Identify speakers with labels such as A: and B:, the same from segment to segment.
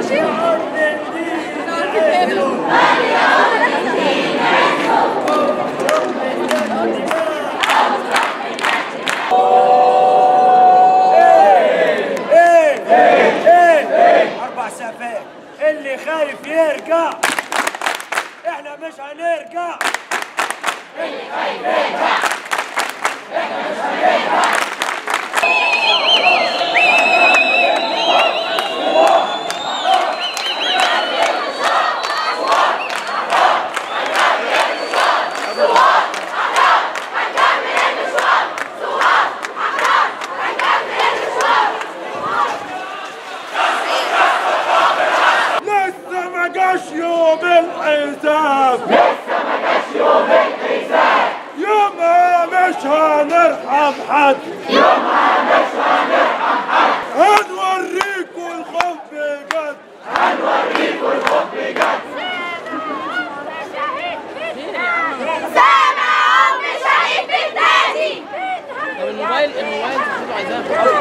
A: ايه ايه اربع سفاك اللي خايف يرجع احنا مش هنرجع لسه ما جاش يوم الحساب لسه ما جاش يوم الحساب يومها مش هنرحم حد يومها مش هنرحم حد هنوريكوا الخوف بجد
B: سامع عم شايف بلادي
C: طب الموبايل الموبايل صاحبته عايزاه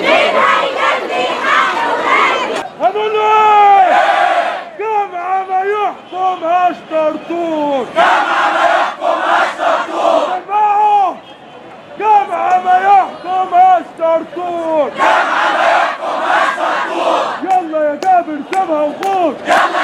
A: هنقول له جامعة ما يحكمهاش طرطوش جامعة ما يحكمهاش طرطوش جامعة ما يحكمهاش طرطوش جامعة ما يحكمهاش طرطوش يلا يا جابر سيبها وخوش يلا